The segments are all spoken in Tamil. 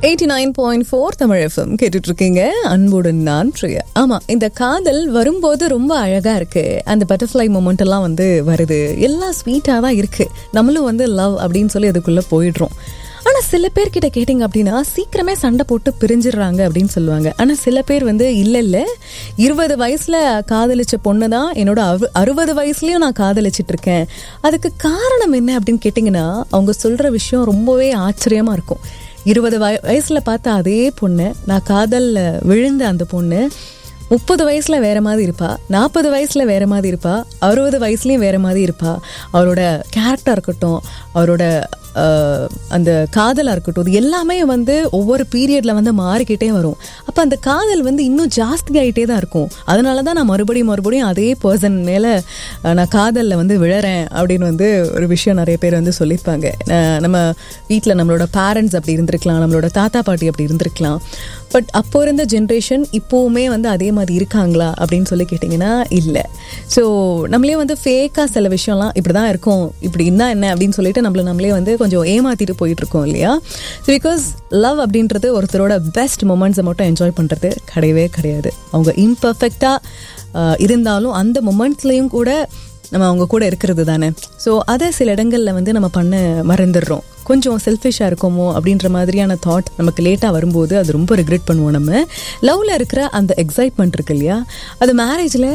eighty nine point four Tamil FM கேட்டுட்டு இருக்கீங்க அன்புடன் நான் பிரியா ஆமா இந்த காதல் வரும்போது ரொம்ப அழகா இருக்கு அந்த பட்டர்ஃப்ளை மூமெண்ட் எல்லாம் வந்து வருது எல்லாம் ஸ்வீட்டா தான் இருக்கு நம்மளும் வந்து லவ் அப்படின்னு சொல்லி அதுக்குள்ள போயிடுறோம் ஆனா சில பேர் கிட்ட கேட்டிங்க அப்படின்னா சீக்கிரமே சண்டை போட்டு பிரிஞ்சிடுறாங்க அப்படின்னு சொல்லுவாங்க ஆனா சில பேர் வந்து இல்ல இல்ல இருபது வயசுல காதலிச்ச பொண்ணு தான் என்னோட அறு- அறுபது வயசுலயும் நான் காதலிச்சிட்டு இருக்கேன் அதுக்கு காரணம் என்ன அப்படின்னு கேட்டிங்கன்னா அவங்க சொல்ற விஷயம் ரொம்பவே ஆச்சரியமா இருக்கும் இருபது வய வயசுல பார்த்த அதே பொண்ணு நான் காதல்ல விழுந்த அந்த பொண்ணு முப்பது வயசுல வேற மாதிரி இருப்பா நாற்பது வயசுல வேற மாதிரி இருப்பா அறுபது வயசுலயும் வேற மாதிரி இருப்பா அவரோட கேரக்டர் இருக்கட்டும் அவரோட ஆஹ், அந்த காதலா இருக்கட்டும் இது எல்லாமே வந்து ஒவ்வொரு பீரியட்ல வந்து மாறிக்கிட்டே வரும் அப்ப அந்த காதல் வந்து இன்னும் ஜாஸ்தி ஆயிட்டே தான் இருக்கும் அதனால தான் நான் மறுபடியும் மறுபடியும் அதே பர்சன் மேல அஹ், நான் காதல்ல வந்து விழறேன் அப்படின்னு வந்து ஒரு விஷயம் நிறைய பேர் வந்து சொல்லியிருப்பாங்க அஹ், நம்ம வீட்டில் நம்மளோட பேரண்ட்ஸ் அப்படி இருந்திருக்கலாம் நம்மளோட தாத்தா பாட்டி அப்படி இருந்திருக்கலாம் பட் அப்போ இருந்த ஜென்ரேஷன் இப்போவுமே வந்து அதே மாதிரி இருக்காங்களா அப்படின்னு சொல்லி கேட்டிங்கன்னா இல்லை ஸோ நம்மளே வந்து ஃபேக்காக சில விஷயம்லாம் இப்படி தான் இருக்கும் இப்படி இருந்தா என்ன அப்படின்னு சொல்லிட்டு நம்மள நம்மளே வந்து கொஞ்சம் ஏமாத்திட்டு போயிட்டு இருக்கோம் இல்லையா ஸோ பிகாஸ் லவ் அப்படின்றது ஒருத்தரோட பெஸ்ட் மூமெண்ட்ஸை மட்டும் என்ஜாய் பண்ணுறது கிடையவே கிடையாது அவங்க இம்பர்ஃபெக்டாக இருந்தாலும் அந்த மொமெண்ட்ஸ்லையும் கூட நம்ம அவங்க கூட இருக்கிறது தானே ஸோ அதை சில இடங்களில் வந்து நம்ம பண்ண மறந்துடுறோம் கொஞ்சம் செல்ஃபிஷாக இருக்கோமோ அப்படின்ற மாதிரியான தாட் நமக்கு லேட்டாக வரும்போது அது ரொம்ப ரிக்ரெட் பண்ணுவோம் நம்ம லவ்வில் இருக்கிற அந்த எக்ஸைட்மெண்ட் இருக்கு இல்லையா அது மேரேஜில்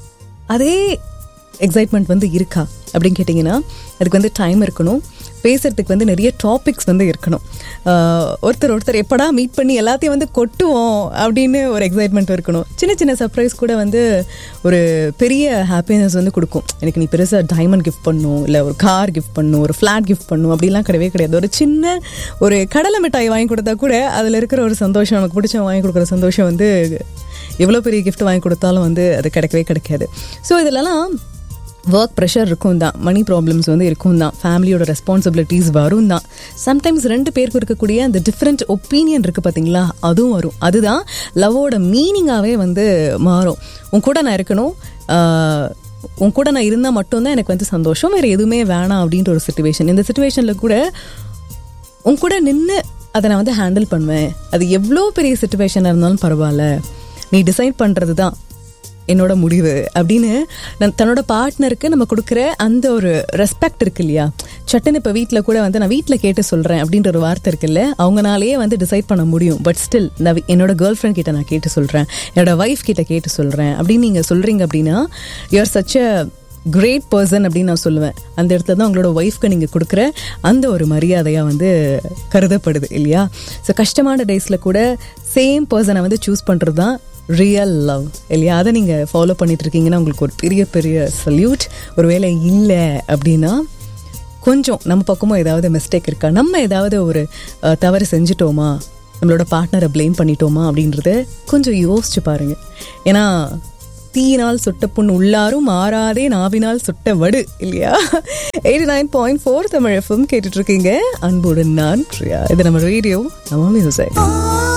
அதே எக்ஸைட்மெண்ட் வந்து இருக்கா அப்படின்னு கேட்டிங்கன்னா அதுக்கு வந்து டைம் இருக்கணும் பேசுறதுக்கு வந்து நிறைய டாபிக்ஸ் வந்து இருக்கணும் ஆஹ் ஒருத்தர் ஒருத்தர் எப்படா மீட் பண்ணி எல்லாத்தையும் வந்து கொட்டுவோம் அப்படின்னு ஒரு எக்ஸைட்மெண்ட் இருக்கணும் சின்ன சின்ன சர்ப்ரைஸ் கூட வந்து ஒரு பெரிய ஹாப்பினஸ் வந்து கொடுக்கும் எனக்கு நீ பெருசாக டைமண்ட் கிஃப்ட் பண்ணும் இல்லை ஒரு கார் கிஃப்ட் பண்ணும் ஒரு ஃப்ளாட் கிஃப்ட் பண்ணும் அப்படிலாம் கிடையவே கிடையாது ஒரு சின்ன ஒரு கடலை மிட்டாய் வாங்கி கொடுத்தா கூட அதில் இருக்கிற ஒரு சந்தோஷம் நமக்கு பிடிச்ச வாங்கி கொடுக்குற சந்தோஷம் வந்து எவ்வளோ பெரிய gift வாங்கி கொடுத்தாலும் வந்து அது கிடைக்கவே கிடைக்காது ஸோ இதிலலாம் ஒர்க் ப்ரெஷர் இருக்கும் தான் மணி ப்ராப்ளம்ஸ் வந்து இருக்கும் தான் ஃபேமிலியோட ரெஸ்பான்சிபிலிட்டிஸ் வரும் தான் சம்டைம்ஸ் ரெண்டு பேருக்கு இருக்கக்கூடிய அந்த டிஃப்ரெண்ட் ஒப்பீனியன் இருக்குது பார்த்தீங்களா அதுவும் வரும் அதுதான் லவ்வோட மீனிங்காகவே வந்து மாறும் உன் கூட நான் இருக்கணும் ஆஹ், உன் கூட நான் இருந்தால் மட்டும்தான் எனக்கு வந்து சந்தோஷம் வேறு எதுவுமே வேணாம் அப்படின்ற ஒரு சுச்சுவேஷன் இந்த சுச்சுவேஷனில் கூட உன் கூட நின்று அதை நான் வந்து ஹேண்டில் பண்ணுவேன் அது எவ்வளோ பெரிய சுச்சுவேஷனாக இருந்தாலும் பரவாயில்ல நீ டிசைட் பண்ணுறது தான் என்னோட முடிவு அப்படின்னு நான் தன்னோட பார்ட்னருக்கு நம்ம கொடுக்குற அந்த ஒரு ரெஸ்பெக்ட் இருக்கு இல்லையா சட்டுன்னு இப்போ வீட்டில் கூட வந்து நான் வீட்டில் கேட்டு சொல்கிறேன் அப்படின்ற ஒரு வார்த்தை இருக்குல்ல அவங்கனாலேயே வந்து டிசைட் பண்ண முடியும் பட் ஸ்டில் நான் வி- என்னோட கேர்ள் ஃப்ரெண்ட் கிட்ட நான் கேட்டு சொல்கிறேன் என்னோட ஒய்ஃப் கிட்ட கேட்டு சொல்கிறேன் அப்படின்னு நீங்கள் சொல்கிறீங்க அப்படின்னா you are such a great person அப்படின்னு நான் சொல்லுவேன் அந்த இடத்துல தான் உங்களோட ஒய்ஃப்க்கு நீங்கள் கொடுக்குற அந்த ஒரு மரியாதையாக வந்து கருதப்படுது இல்லையா ஸோ கஷ்டமான டேஸில் கூட சேம் பர்சனை வந்து சூஸ் பண்ணுறது தான் ரியல் லவ் இல்லையா அதை நீங்கள் ஃபாலோ பண்ணிட்டு இருக்கீங்கன்னா உங்களுக்கு ஒரு பெரிய பெரிய சல்யூட் ஒருவேளை இல்லை அப்படின்னா கொஞ்சம் நம்ம பக்கமும் ஏதாவது மிஸ்டேக் இருக்கா நம்ம ஏதாவது ஒரு அஹ், தவறு செஞ்சிட்டோமா நம்மளோட பார்ட்னரை ப்ளேம் பண்ணிட்டோமா அப்படின்றத கொஞ்சம் யோசிச்சு பாருங்க ஏன்னா தீயினால் சுட்ட புண் உள்ளாரும் மாறாதே நாவினால் சுட்ட வடு இல்லையா eighty nine point four Tamil FM கேட்டுட்டு இருக்கீங்க அன்புடன் நான் பிரியா இது நம்ம ரேடியோ நம்ம மியூசிக்